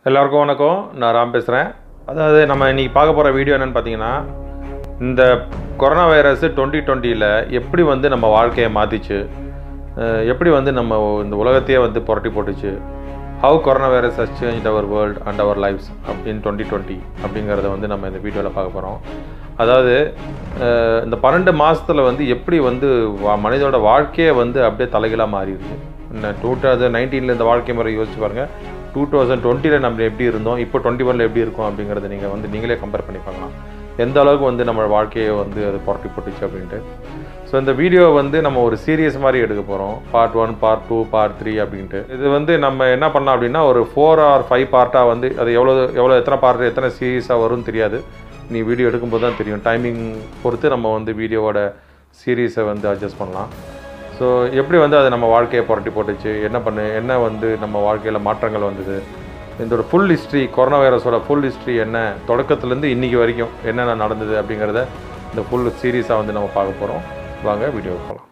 எல்லாருக்கும் வணக்கம் நான் ராம் பேசுகிறேன் அதாவது நம்ம இன்றைக்கி பார்க்க போகிற வீடியோ என்னென்னு பார்த்தீங்கன்னா இந்த கொரோனா வைரஸ் டுவெண்ட்டி டுவெண்ட்டியில் எப்படி வந்து நம்ம வாழ்க்கையை மாற்றிச்சு அஹ் எப்படி வந்து நம்ம இந்த உலகத்தையே வந்து புரட்டி போட்டுச்சு how corona virus has change our world and our lifes in twenty twenty அப்படிங்கிறத வந்து நம்ம இந்த வீடியோவில் பார்க்க போகிறோம் அதாவது அஹ் இந்த பன்னெண்டு மாதத்தில் வந்து எப்படி வந்து வா- மனிதனோட வாழ்க்கையே வந்து அப்படியே தலைகீழாக மாறிடுது இந்த டூ தௌசண்ட் நைன்டீனில் இந்த வாழ்க்கை முறை யோசிச்சு பாருங்கள் டூ தௌசண்ட் டுவெண்ட்டியில் நம்ம எப்படி இருந்தோம் இப்போ டுவெண்ட்டி ஒனில் எப்படி இருக்கும் அப்படிங்கிறத நீங்கள் வந்து நீங்களே கம்பேர் பண்ணி பார்க்கலாம் எந்த அளவுக்கு வந்து நம்ம வாழ்க்கையை வந்து அது புரட்டி போட்டுச்சு அப்படின்ட்டு ஸோ இந்த வீடியோ வந்து நம்ம ஒரு சீரியஸ் மாதிரி எடுக்க போகிறோம் part one part two part three அப்படின்ட்டு இது வந்து நம்ம என்ன பண்ணலாம் அப்படின்னா ஒரு ஃபோர் ஆர் ஃபைவ் பார்ட்டாக வந்து அது எவ்வளோ எவ்வளோ எத்தனை பார்ட் எத்தனை சீரியஸாக வரும்னு தெரியாது நீ வீடியோ எடுக்கும்போது தான் தெரியும் டைமிங் பொறுத்து நம்ம வந்து வீடியோவோட சீரீஸை வந்து அட்ஜஸ்ட் பண்ணலாம் ஸோ எப்படி வந்து அது நம்ம வாழ்க்கையை புரட்டி போட்டுச்சு என்ன பண்ணு என்ன வந்து நம்ம வாழ்க்கையில் மாற்றங்கள் வந்தது இதோட ஃபுல் ஹிஸ்ட்ரி கொரோனா வைரஸோட ஃபுல் ஹிஸ்ட்ரி என்ன தொடக்கத்துலேருந்து இன்றைக்கி வரைக்கும் என்னென்ன நடந்தது அப்படிங்கிறத இந்த ஃபுல் சீரீஸாக வந்து நம்ம பார்க்க போகிறோம் வாங்க வீடியோ போகலாம்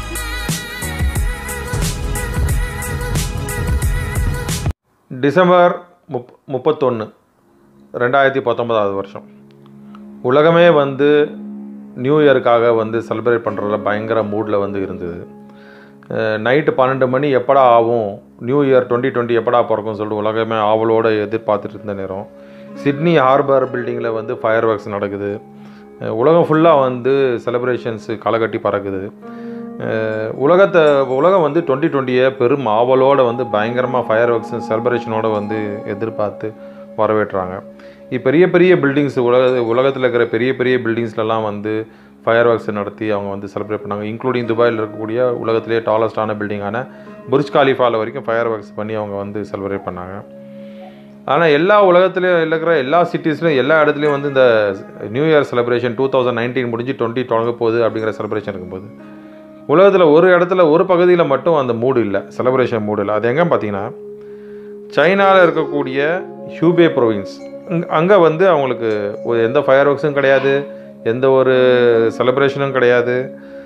டிசம்பர் முப் முப்பத்தொன்று ரெண்டாயிரத்தி பத்தொன்பதாவது வருஷம் உலகமே வந்து நியூ இயருக்காக வந்து செலிப்ரேட் பண்ணுறதுல பயங்கர மூடில் வந்து இருந்தது நைட்டு பன்னெண்டு மணி எப்படா ஆகும் நியூ இயர் டுவெண்ட்டி டுவெண்ட்டி எப்படா பிறக்கும்னு சொல்லிட்டு உலகமே ஆவலோடு எதிர்பார்த்துட்டு இருந்த நேரம் சிட்னி ஹார்பர் பில்டிங்கில் வந்து ஃபயர் ஒர்க்ஸ் நடக்குது அஹ் உலகம் ஃபுல்லாக வந்து செலிப்ரேஷன்ஸு களைகட்டி பறக்குது அஹ் உலகத்தை உலகம் வந்து டுவெண்ட்டி டுவெண்ட்டியை பெரும் ஆவலோடு வந்து பயங்கரமாக ஃபயர் ஒர்க்ஸ் செலிப்ரேஷனோட வந்து எதிர்பார்த்து வரவேற்றாங்க இப்போ பெரிய பெரிய பில்டிங்ஸ் உலக உலகத்தில் இருக்கிற பெரிய பெரிய பில்டிங்ஸ்லலாம் வந்து ஃபயர் ஒர்க்ஸ் நடத்தி அவங்க வந்து செலிப்ரேட் பண்ணாங்க இன்க்ளூடிங் துபாயில் இருக்கக்கூடிய உலகத்திலேயே டாலஸ்டான பில்டிங்கான புர்ஜ் காலிஃபாவில் வரைக்கும் ஃபயர் ஒர்க்ஸ் பண்ணி அவங்க வந்து செலிப்ரேட் பண்ணாங்க ஆனால் எல்லா உலகத்துலேயும் இருக்கிற எல்லா சிட்டிஸ்லையும் எல்லா இடத்துலையும் வந்து இந்த new year celebration two thousand nineteen முடிஞ்சு டுவெண்ட்டி தொடங்க போகுது அப்படிங்கிற செலிப்ரேஷன் இருக்கும்போது உலகத்தில் ஒரு இடத்துல ஒரு பகுதியில் மட்டும் அந்த மூடு இல்லை செலிப்ரேஷன் மூடு இல்லை அது எங்கே பார்த்தீங்கன்னா சைனாவில் இருக்கக்கூடிய ஹியூபே ப்ரொவின்ஸ் அங்கே வந்து அவங்களுக்கு ஒரு எந்த ஃபயர் ஒர்க்ஸும் கிடையாது எந்த ஒரு செலிப்ரேஷனும் கிடையாது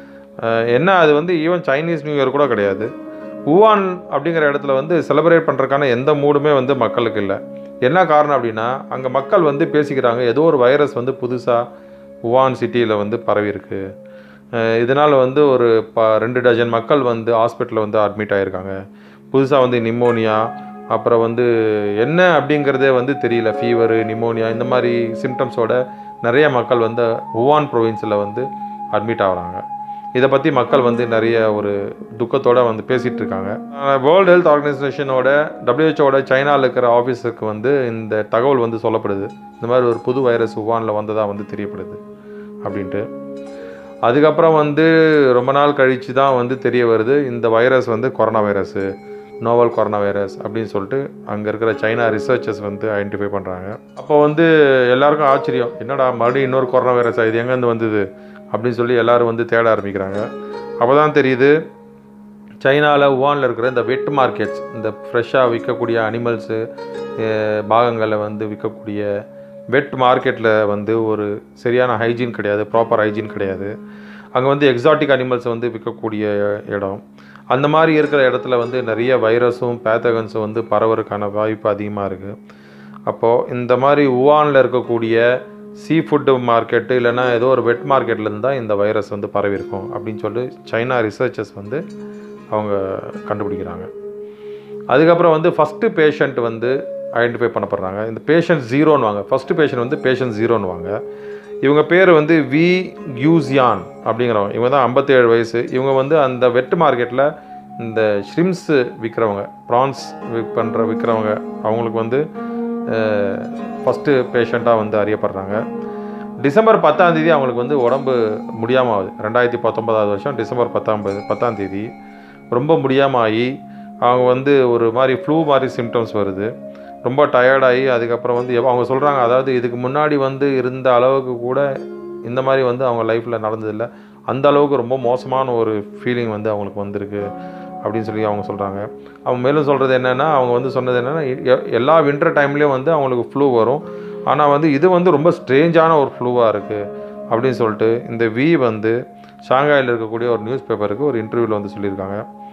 அஹ் என்ன அது வந்து ஈவன் சைனீஸ் நியூ இயர் கூட கிடையாது உவான் அப்படிங்கிற இடத்துல வந்து செலிப்ரேட் பண்ணுறதுக்கான எந்த மூடுமே வந்து மக்களுக்கு இல்லை என்ன காரணம் அப்படின்னா அங்கே மக்கள் வந்து பேசிக்கிறாங்க ஏதோ ஒரு வைரஸ் வந்து புதுசாக உவான் சிட்டியில் வந்து பரவி இருக்கு அஹ் இதனால் வந்து ஒரு ப ரெண்டு டஜன் மக்கள் வந்து ஹாஸ்பிட்டலில் வந்து அட்மிட் ஆகியிருக்காங்க புதுசாக வந்து நிமோனியா அப்புறம் வந்து என்ன அப்படிங்கிறதே வந்து தெரியல ஃபீவரு நிமோனியா இந்த மாதிரி சிம்டம்ஸோட நிறைய மக்கள் வந்து உவான் ப்ரொவின்ஸில் வந்து அட்மிட் ஆகுறாங்க இதை பற்றி மக்கள் வந்து நிறைய ஒரு துக்கத்தோடு வந்து பேசிகிட்டு இருக்காங்க வேர்ல்டு ஹெல்த் ஆர்கனைசேஷனோட டபிள்யூஹெச்ஓட சைனாவில் இருக்கிற ஆஃபீஸருக்கு வந்து இந்த தகவல் வந்து சொல்லப்படுது இந்த மாதிரி ஒரு புது வைரஸ் உவானில் வந்ததாக வந்து தெரியப்படுது அப்படின்ட்டு அதுக்கப்புறம் வந்து ரொம்ப நாள் கழித்து தான் வந்து தெரிய வருது இந்த வைரஸ் வந்து corona virus novel corona virus அப்படின்னு சொல்லிட்டு அங்கே இருக்கிற சைனா ரிசர்ச்சர்ஸ் வந்து ஐடென்டிஃபை பண்ணுறாங்க அப்போ வந்து எல்லாருக்கும் ஆச்சரியம் என்னடா மறுபடியும் இன்னொரு கொரோனா வைரஸ் இது எங்கேருந்து வந்தது அப்படின்னு சொல்லி எல்லாரும் வந்து தேட ஆரம்பிக்கிறாங்க அப்போ தான் தெரியுது சைனாவில் உவானில் இருக்கிற இந்த வெட் மார்க்கெட்ஸ் இந்த ஃப்ரெஷ்ஷாக விற்கக்கூடிய அனிமல்ஸு பாகங்களை வந்து விற்கக்கூடிய வெட் மார்க்கெட்டில் வந்து ஒரு சரியான ஹைஜீன் கிடையாது ப்ராப்பர் ஹைஜீன் கிடையாது அங்கே வந்து எக்ஸாட்டிக் அனிமல்ஸ் வந்து விற்கக்கூடிய இடம் அந்த மாதிரி இருக்கிற இடத்துல வந்து நிறைய வைரஸும் பேத்தகன்ஸும் வந்து பரவறதுக்கான வாய்ப்பு அதிகமாக இருக்குது அப்போது இந்த மாதிரி உவானில் இருக்கக்கூடிய சீ ஃபுட்டு மார்க்கெட்டு இல்லைன்னா ஏதோ ஒரு வெட் மார்க்கெட்லேருந்து தான் இந்த வைரஸ் வந்து பரவி இருக்கும் அப்படின்னு சொல்லிட்டு சைனா ரிசர்ச்சர்ஸ் வந்து அவங்க கண்டுபிடிக்கிறாங்க அதுக்கப்புறம் வந்து ஃபஸ்ட்டு பேஷண்ட் வந்து ஐடென்டிஃபை பண்ணப்படுறாங்க இந்த பேஷண்ட் ஜீரோன்னு வாங்க ஃபஸ்ட்டு பேஷண்ட் வந்து பேஷண்ட் ஜீரோன்னு வாங்க இவங்க பேர் வந்து வி யூசியான் அப்படிங்கிறவங்க இவங்க தான் ஐம்பத்தேழு வயசு இவங்க வந்து அந்த வெட் மார்க்கெட்டில் இந்த ஷ்ரிம்ஸு விற்கிறவங்க ப்ரான்ஸ் பண்ணுற விற்கிறவங்க அவங்களுக்கு வந்து ஃபஸ்ட்டு பேஷண்ட்டாக வந்து அறியப்படுறாங்க டிசம்பர் பத்தாம் தேதி அவங்களுக்கு வந்து உடம்பு முடியாமல் ஆகுது ரெண்டாயிரத்தி பத்தொன்பதாவது வருஷம் டிசம்பர் பத்தாம் பத்தாம் தேதி ரொம்ப முடியாமல் ஆகி அவங்க வந்து ஒரு மாதிரி ஃப்ளூ மாதிரி சிம்டம்ஸ் வருது ரொம்ப டயர்டாகி அதுக்கப்புறம் வந்து எவ்- அவங்க சொல்கிறாங்க அதாவது இதுக்கு முன்னாடி வந்து இருந்த அளவுக்கு கூட இந்த மாதிரி வந்து அவங்க லைஃப்பில் நடந்ததில்லை அந்த அளவுக்கு ரொம்ப மோசமான ஒரு ஃபீலிங் வந்து அவங்களுக்கு வந்திருக்கு அப்படின்னு சொல்லி அவங்க சொல்கிறாங்க அவங்க மேலும் சொல்கிறது என்னென்னா அவங்க வந்து சொன்னது என்னென்னா எல்லா வின்டர் டைம்லேயும் வந்து அவங்களுக்கு ஃப்ளூ வரும் ஆனால் வந்து இது வந்து ரொம்ப ஸ்ட்ரேஞ்சான ஒரு ஃப்ளூவாக இருக்குது அப்படின்னு சொல்லிட்டு இந்த வி வந்து ஷாங்காயில் இருக்கக்கூடிய ஒரு நியூஸ் பேப்பருக்கு ஒரு இன்டர்வியூவில் வந்து சொல்லியிருக்காங்க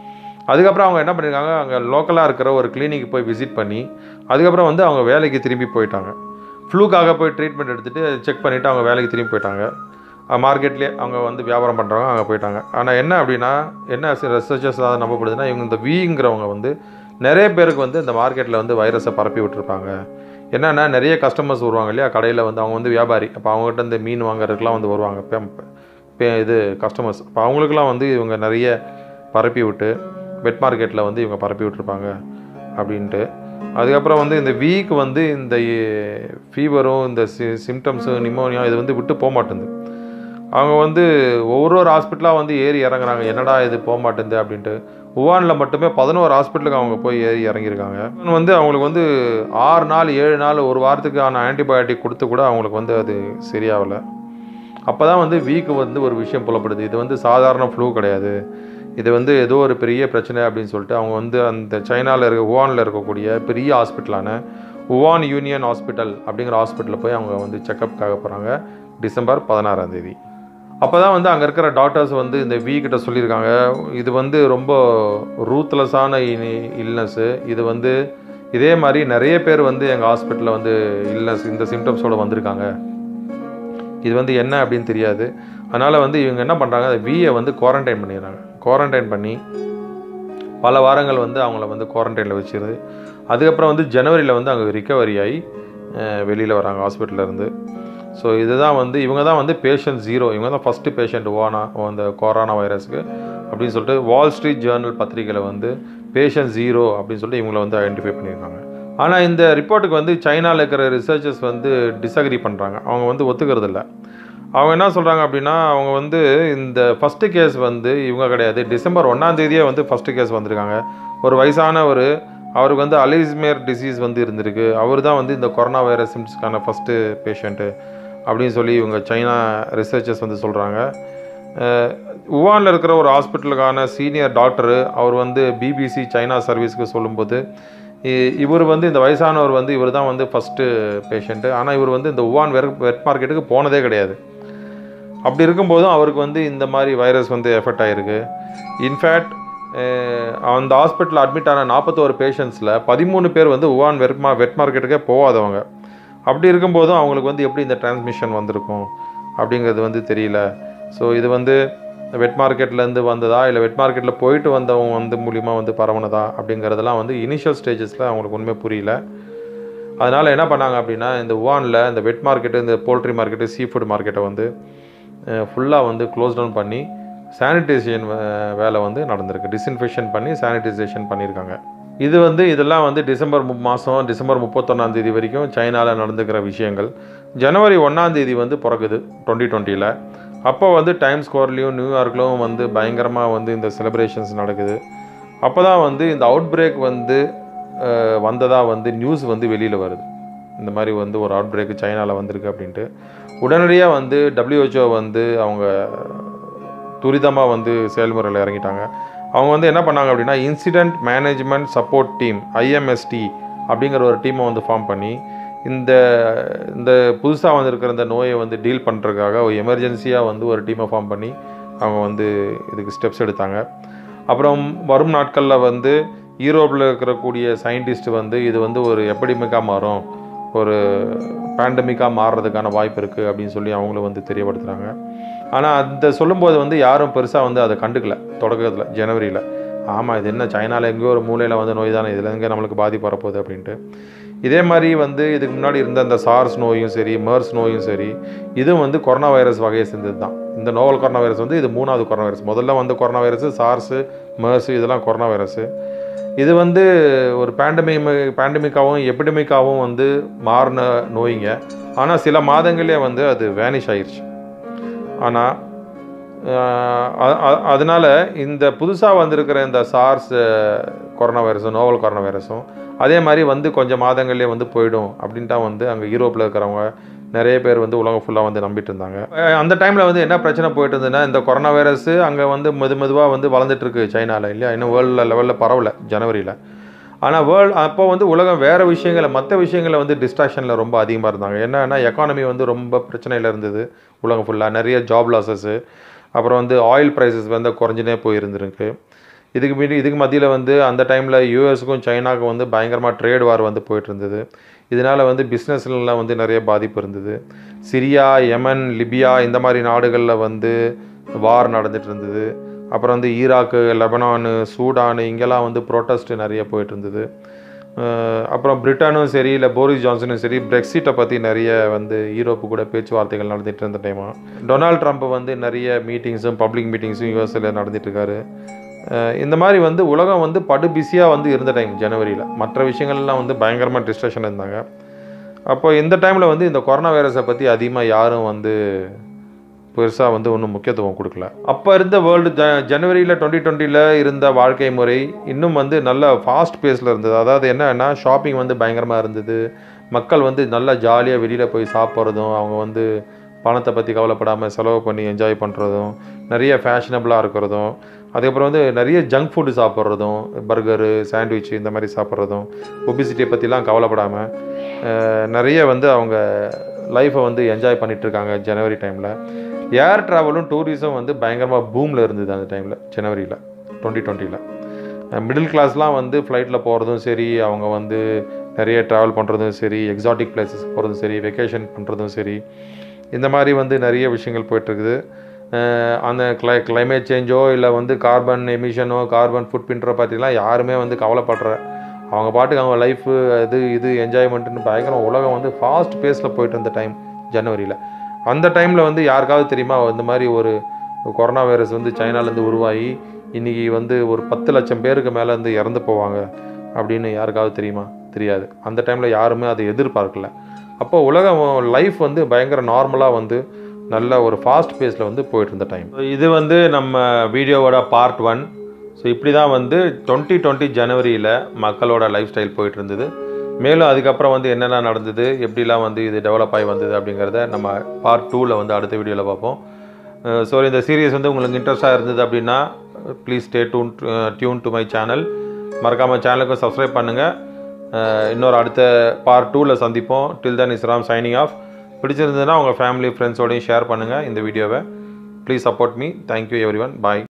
அதுக்கப்புறம் அவங்க என்ன பண்ணியிருக்காங்க அங்கே லோக்கலாக இருக்கிற ஒரு கிளினிக் போய் விசிட் பண்ணி அதுக்கப்புறம் வந்து அவங்க வேலைக்கு திரும்பி போயிட்டாங்க ஃப்ளூக்காக போய் ட்ரீட்மெண்ட் எடுத்துகிட்டு செக் பண்ணிவிட்டு அவங்க வேலைக்கு திரும்பி போயிட்டாங்க மார்க்கெட்லேயே அவங்க வந்து வியாபாரம் பண்ணுறவங்க அங்கே போயிட்டாங்க ஆனால் என்ன அப்படின்னா என்ன ரிசர்ச்சர்ஸ் அதை நம்பப்படுதுன்னா இவங்க இந்த வீங்கிறவங்க வந்து நிறைய பேருக்கு வந்து இந்த மார்க்கெட்டில் வந்து வைரஸை பரப்பி விட்டுருப்பாங்க என்னென்னா நிறைய கஸ்டமர்ஸ் வருவாங்க இல்லையா கடையில் வந்து அவங்க வந்து வியாபாரி அப்போ அவங்ககிட்ட இந்த மீன் வாங்குறதுக்குலாம் வந்து வருவாங்க பெ- பெ- இது கஸ்டமர்ஸ் அப்போ அவங்களுக்குலாம் வந்து இவங்க நிறைய பரப்பி விட்டு வெட் மார்க்கெட்டில் வந்து இவங்க பரப்பி விட்டுருப்பாங்க அப்படின்ட்டு அதுக்கப்புறம் வந்து இந்த வீக் வந்து இந்த ஃபீவரும் இந்த சி சிம்டம்ஸு நிமோனியா இது வந்து விட்டு போக மாட்டேங்குது அவங்க வந்து ஒவ்வொரு ஒரு ஹாஸ்பிட்டலாக வந்து ஏறி இறங்குறாங்க என்னடா இது போக மாட்டேங்குது அப்படின்ட்டு உவானில் மட்டுமே பதினோரு ஹாஸ்பிட்டலுக்கு அவங்க போய் ஏறி இறங்கியிருக்காங்க உவான் வந்து அவங்களுக்கு வந்து ஆறு நாள் ஏழு நாள் ஒரு வாரத்துக்கான ஆன்டிபயோட்டிக் கொடுத்து கூட அவங்களுக்கு வந்து அது சரியாகலை அப்போ தான் வந்து வீக்கு வந்து ஒரு விஷயம் புலப்படுது இது வந்து சாதாரண ஃப்ளூ கிடையாது இது வந்து ஏதோ ஒரு பெரிய பிரச்சனை அப்படின்னு சொல்லிட்டு அவங்க வந்து அந்த சைனாவில் இருக்க உவானில் இருக்கக்கூடிய பெரிய ஹாஸ்பிட்டலான உவான் யூனியன் ஹாஸ்பிட்டல் அப்படிங்கிற ஹாஸ்பிட்டலில் போய் அவங்க வந்து செக்கப்காக போகிறாங்க டிசம்பர் பதினாறாம் தேதி அப்போ தான் வந்து அங்கே இருக்கிற டாக்டர்ஸ் வந்து இந்த வீ கிட்ட சொல்லியிருக்காங்க இது வந்து ரொம்ப ரூத்லெஸ்ஸான இல்னஸ்ஸு இது வந்து இதே மாதிரி நிறைய பேர் வந்து எங்கள் ஹாஸ்பிட்டலில் வந்து இல்னஸ் இந்த சிம்டம்ஸோடு வந்திருக்காங்க இது வந்து என்ன அப்படின்னு தெரியாது அதனால் வந்து இவங்க என்ன பண்ணுறாங்க அந்த வீயை வந்து குவாரண்டைன் பண்ணிடுறாங்க குவாரண்டைன் பண்ணி பல வாரங்கள் வந்து அவங்கள வந்து குவாரண்டைனில் வச்சிருது அதுக்கப்புறம் வந்து ஜனவரியில் வந்து அங்கே ரிக்கவரி ஆகி வெளியில் வராங்க hospital ல இருந்து ஸோ இதுதான் வந்து இவங்க தான் வந்து பேஷண்ட் ஜீரோ இவங்க தான் ஃபஸ்ட்டு பேஷண்ட் ஓனா அந்த கொரோனா வைரஸ்க்கு அப்படின்னு சொல்லிட்டு வால் ஸ்ட்ரீட் ஜேர்னல் பத்திரிகையில் வந்து பேஷண்ட் ஜீரோ அப்படின்னு சொல்லிட்டு இவங்களை வந்து ஐடென்டிஃபை பண்ணியிருக்காங்க ஆனால் இந்த ரிப்போர்ட்டுக்கு வந்து சைனாவில் இருக்கிற ரிசர்ச்சர்ஸ் வந்து டிசக்ரி பண்ணுறாங்க அவங்க வந்து ஒத்துக்கிறது இல்ல அவங்க என்ன சொல்கிறாங்க அப்படின்னா அவங்க வந்து இந்த ஃபஸ்ட்டு கேஸ் வந்து இவங்க கிடையாது டிசம்பர் ஒன்றாம் தேதியே வந்து ஃபஸ்ட்டு கேஸ் வந்திருக்காங்க ஒரு வயசான ஒரு அவருக்கு வந்து அலிஸ்மேர் டிசீஸ் வந்து இருந்திருக்கு அவர் தான் வந்து இந்த கொரோனா வைரஸ் சிம்ஸ்க்கான ஃபஸ்ட்டு பேஷண்ட்டு அப்படின்னு சொல்லி இவங்க சைனா ரிசர்ச்சர்ஸ் வந்து சொல்கிறாங்க உவானில் இருக்கிற ஒரு ஹாஸ்பிட்டலுக்கான சீனியர் டாக்டரு அவர் வந்து பிபிசி சைனா சர்வீஸ்க்கு சொல்லும்போது இ- இவர் வந்து இந்த வயசானவர் வந்து இவர் தான் வந்து ஃபஸ்ட்டு பேஷண்ட்டு ஆனால் இவர் வந்து இந்த உவான் வெர் வெட் மார்க்கெட்டுக்கு போனதே கிடையாது அப்படி இருக்கும்போதும் அவருக்கு வந்து இந்த மாதிரி வைரஸ் வந்து எஃபெக்ட் ஆகிருக்கு இன்ஃபேக்ட் அந்த ஹாஸ்பிட்டலில் அட்மிட் ஆன நாற்பத்தோரு பேஷண்ட்ஸில் பதிமூணு பேர் வந்து உவான் வெட் மா வெட் மார்க்கெட்டுக்கே போகாதவங்க அப்படி இருக்கும்போதும் அவங்களுக்கு வந்து எப்படி இந்த டிரான்ஸ்மிஷன் வந்திருக்கும் அப்படிங்கிறது வந்து தெரியல ஸோ இது வந்து வெட் மார்க்கெட்லேருந்து வந்ததா இல்லை வெட் மார்க்கெட்டில் போயிட்டு வந்தவங்க வந்து மூலிமா வந்து பரவுனதா அப்படிங்கிறதெல்லாம் வந்து இனிஷியல் ஸ்டேஜஸில் அவங்களுக்கு உண்மை புரியல அதனால் என்ன பண்ணாங்க அப்படின்னா இந்த உவானில் இந்த வெட் மார்க்கெட்டு இந்த போல்ட்ரி மார்க்கெட்டு சீ ஃபுட் மார்க்கெட்டை வந்து ஃபுல்லாக வந்து க்ளோஸ் டவுன் பண்ணி சானிடைசேஷன் வேலை வந்து நடந்திருக்கு டிஸ்இன்ஃபெக்ஷன் பண்ணி சானிடைசேஷன் பண்ணியிருக்காங்க இது வந்து இதெல்லாம் வந்து டிசம்பர் மு- மாதம் டிசம்பர் முப்பத்தொன்னாம் தேதி வரைக்கும் சைனாவில் நடந்துக்கிற விஷயங்கள் ஜனவரி ஒன்றாம் தேதி வந்து பிறகுது டுவெண்ட்டி டுவெண்ட்டியில் அப்போ வந்து டைம் ஸ்கொயர்லேயும் நியூயார்க்லையும் வந்து பயங்கரமாக வந்து இந்த செலிப்ரேஷன்ஸ் நடக்குது அப்போ தான் வந்து இந்த அவுட் பிரேக் வந்து அஹ், வந்ததா வந்து நியூஸ் வந்து வெளியில் வருது இந்த மாதிரி வந்து ஒரு அவுட் பிரேக் சைனாவில் வந்திருக்கு அப்படின்ட்டு உடனடியாக வந்து WHO வந்து அவங்க துரிதமாக வந்து செயல்முறையில் இறங்கிட்டாங்க அவங்க வந்து என்ன பண்ணாங்க அப்படின்னா incident management support team IMST அப்படிங்கிற ஒரு டீமை வந்து ஃபார்ம் பண்ணி இந்த இந்த புதுசாக வந்திருக்கிற இந்த நோயை வந்து டீல் பண்ணுறதுக்காக ஒரு எமர்ஜென்சியாக வந்து ஒரு டீமை ஃபார்ம் பண்ணி அவங்க வந்து இதுக்கு ஸ்டெப்ஸ் எடுத்தாங்க அப்புறம் வரும் நாட்களில் வந்து யூரோப்பில் இருக்கக்கூடிய சயின்டிஸ்ட் வந்து இது வந்து ஒரு எபிடமிக்காக மாறும் ஒரு பேண்டமிக்காக மாறுறதுக்கான வாய்ப்பு இருக்குது அப்படின்னு சொல்லி அவங்களும் வந்து தெரியப்படுத்துகிறாங்க ஆனால் அந்த சொல்லும்போது வந்து யாரும் பெருசாக வந்து அதை கண்டுக்கல தொடக்கத்தில் ஜனவரியில் ஆமாம் இது என்ன சைனாவில் எங்கேயோ ஒரு மூலையில் வந்து நோய் தானே இதில் எங்கே நம்மளுக்கு பாதிப்பு வரப்போகுது அப்படின்ட்டு இதே மாதிரி வந்து இதுக்கு முன்னாடி இருந்த அந்த சார்ஸ் நோயும் சரி மர்ஸ் நோயும் சரி இதுவும் வந்து கொரோனா வைரஸ் வகையை சேர்ந்தது தான் இந்த நோவல் கொரோனா வைரஸ் வந்து இது மூணாவது கொரோனா வைரஸ் முதல்ல வந்து கொரோனா வைரஸ் சார்ஸு மர்ஸு இதெல்லாம் கொரோனா வைரஸு இது வந்து ஒரு பேண்டமிக் பேண்டமிக்காகவும் எபிடமிக்காகவும் வந்து மாறின நோய்ங்க ஆனால் சில மாதங்களே வந்து அது வேனிஷ் ஆயிடுச்சு ஆனால் அதனால இந்த புதுசாக வந்திருக்கிற இந்த சார்ஸ் கொரோனா வைரஸும் நோவல் கொரோனா வைரஸும் அதே மாதிரி வந்து கொஞ்சம் மாதங்கள்லேயே வந்து போயிடும் அப்படின்ட்டா வந்து அங்கே யூரோப்பில் இருக்கிறவங்க நிறைய பேர் வந்து உலகம் ஃபுல்லாக வந்து நம்பிட்டு இருந்தாங்க அஹ் அந்த டைமில் வந்து என்ன பிரச்சனை போயிட்டு இருந்ததுன்னா இந்த கொரோனா வைரஸ் அங்கே வந்து மெது மெதுவாக வந்து வளர்ந்துட்டு இருக்கு சைனாவில் இல்லையா இன்னும் வேர்ல்டு லெவலில் பரவல ஜனவரியில் ஆனால் வேர்ல்டு அப்போ வந்து உலகம் வேறு விஷயங்களை மற்ற விஷயங்களை வந்து டிஸ்ட்ராக்ஷனில் ரொம்ப அதிகமாக இருந்தாங்க என்னன்னா எக்கானமி வந்து ரொம்ப பிரச்சனையில் இருந்தது உலகம் ஃபுல்லாக நிறைய ஜாப் லாஸஸ்ஸு அப்புறம் வந்து ஆயில் ப்ரைஸஸ் வந்து குறைஞ்சினே போயிருந்துருக்கு இதுக்கு மீறி இதுக்கு மத்தியில் வந்து அந்த டைமில் யூஎஸுக்கும் சைனாவுக்கும் வந்து பயங்கரமாக ட்ரேட் வார் வந்து போயிட்டு இருந்தது இதனால் வந்து பிஸ்னஸ்லாம் வந்து நிறைய பாதிப்பு இருந்தது சிரியா யமன் லிபியா இந்த மாதிரி நாடுகளில் வந்து வார் நடந்துட்டு இருந்தது அப்புறம் வந்து ஈராக்கு லெபனானு சூடானு இங்கெல்லாம் வந்து ப்ரொட்டஸ்ட் நிறைய போயிட்டு இருந்தது அஹ் அப்புறம் பிரிட்டனும் சரி இல்லை போரிஸ் ஜான்சனும் சரி பிரெக்சிட்டை பற்றி நிறைய வந்து யூரோப்பு கூட பேச்சுவார்த்தைகள் நடந்துட்டு இருந்த டைமா டொனால்ட் ட்ரம்ப் வந்து நிறைய மீட்டிங்ஸும் பப்ளிக் மீட்டிங்ஸும் யூஎஸ்ல நடந்துட்டு இருக்காரு அஹ் இந்த மாதிரி வந்து உலகம் வந்து படு பிஸியாக வந்து இருந்த டைம் ஜனவரியில் மற்ற விஷயங்கள்லாம் வந்து பயங்கரமாக டிஸ்ட்ரக்ஷன் இருந்தாங்க அப்போ இந்த டைமில் வந்து இந்த கொரோனா வைரஸை பற்றி அதிகமாக யாரும் வந்து பெருசாக வந்து ஒன்றும் முக்கியத்துவம் கொடுக்கல அப்போ இருந்த வேர்ல்டு ஜ ஜனவரியில் டுவெண்ட்டி டுவெண்ட்டியில் இருந்த வாழ்க்கை முறை இன்னும் வந்து நல்ல ஃபாஸ்ட் பேஸில் இருந்தது அதாவது என்னன்னா ஷாப்பிங் வந்து பயங்கரமாக இருந்தது மக்கள் வந்து நல்லா ஜாலியாக வெளியில் போய் சாப்பிட்றதும் அவங்க வந்து பணத்தை பற்றி கவலைப்படாமல் செலவு பண்ணி என்ஜாய் பண்ணுறதும் நிறைய ஃபேஷனபிளாக இருக்கிறதும் அதுக்கப்புறம் வந்து நிறைய ஜங்க் ஃபுட்டு சாப்பிட்றதும் பர்கரு சாண்ட்விச் இந்த மாதிரி சாப்பிட்றதும் ஒபிசிட்டியை பற்றிலாம் கவலைப்படாமல் நிறைய வந்து அவங்க லைஃப்பை வந்து என்ஜாய் பண்ணிட்டு இருக்காங்க ஜனவரி டைமில் ஏர் ட்ராவலும் டூரிசம் வந்து பயங்கரமாக பூமில் இருந்தது அந்த டைமில் ஜனவரியில் டுவெண்ட்டி டுவெண்ட்டியில் மிடில் கிளாஸ்லாம் வந்து ஃப்ளைட்டில் போகிறதும் சரி அவங்க வந்து நிறைய ட்ராவல் பண்ணுறதும் சரி எக்ஸாட்டிக் பிளேசஸ் போகிறதும் சரி வெக்கேஷன் பண்ணுறதும் சரி இந்த மாதிரி வந்து நிறைய விஷயங்கள் போயிட்டுருக்குது அஹ் அந்த கிளை கிளைமேட் சேஞ்சோ இல்லை வந்து கார்பன் எமிஷனோ கார்பன் ஃபுட் பிரிண்டரை பற்றிலாம் யாருமே வந்து கவலைப்படுற அவங்க பாட்டுக்கு அவங்க லைஃபு இது இது என்ஜாய்மெண்ட்டுன்னு பயங்கரம் உலகம் வந்து ஃபாஸ்ட் பேஸில் போயிட்டு இருந்த டைம் ஜனவரியில் அந்த டைமில் வந்து யாருக்காவது தெரியுமா இந்த மாதிரி ஒரு கொரோனா வைரஸ் வந்து சைனாலேருந்து உருவாகி இன்றைக்கி வந்து ஒரு பத்து லட்சம் பேருக்கு மேலே வந்து இறந்து போவாங்க அப்படின்னு யாருக்காவது தெரியுமா தெரியாது அந்த டைமில் யாருமே அதை எதிர்பார்க்கல அப்போ உலகம் லைஃப் வந்து பயங்கர நார்மலாக வந்து நல்ல ஒரு ஃபாஸ்ட் பேஸில் வந்து போயிட்டு இருந்த டைம் இது வந்து நம்ம வீடியோவோட பார்ட் ஒன் ஸோ இப்படி தான் வந்து டுவெண்ட்டி டுவெண்ட்டி ஜனவரியில் மக்களோட லைஃப் ஸ்டைல் போயிட்டு இருந்தது மேலும் அதுக்கப்புறம் வந்து என்னென்ன நடந்தது எப்படிலாம் வந்து இது டெவலப் ஆகி வந்தது அப்படிங்கிறத நம்ம பார்ட் டூவில் வந்து அடுத்த வீடியோவில் பார்ப்போம் ஸோ இந்த சீரியஸ் வந்து உங்களுக்கு இன்ட்ரெஸ்ட்டாக இருந்தது அப்படின்னா please stay tune tune to my channel மறக்காமல் சேனலுக்கு சப்ஸ்கிரைப் பண்ணுங்கள் இன்னொரு அடுத்த பார்ட் டூவில் சந்திப்போம் till then is Ram signing off பிடிச்சிருந்ததுன்னா உங்கள் ஃபேமிலி ஃப்ரெண்ட்ஸோடையும் ஷேர் பண்ணுங்கள் இந்த வீடியோவை please support me thank you everyone bye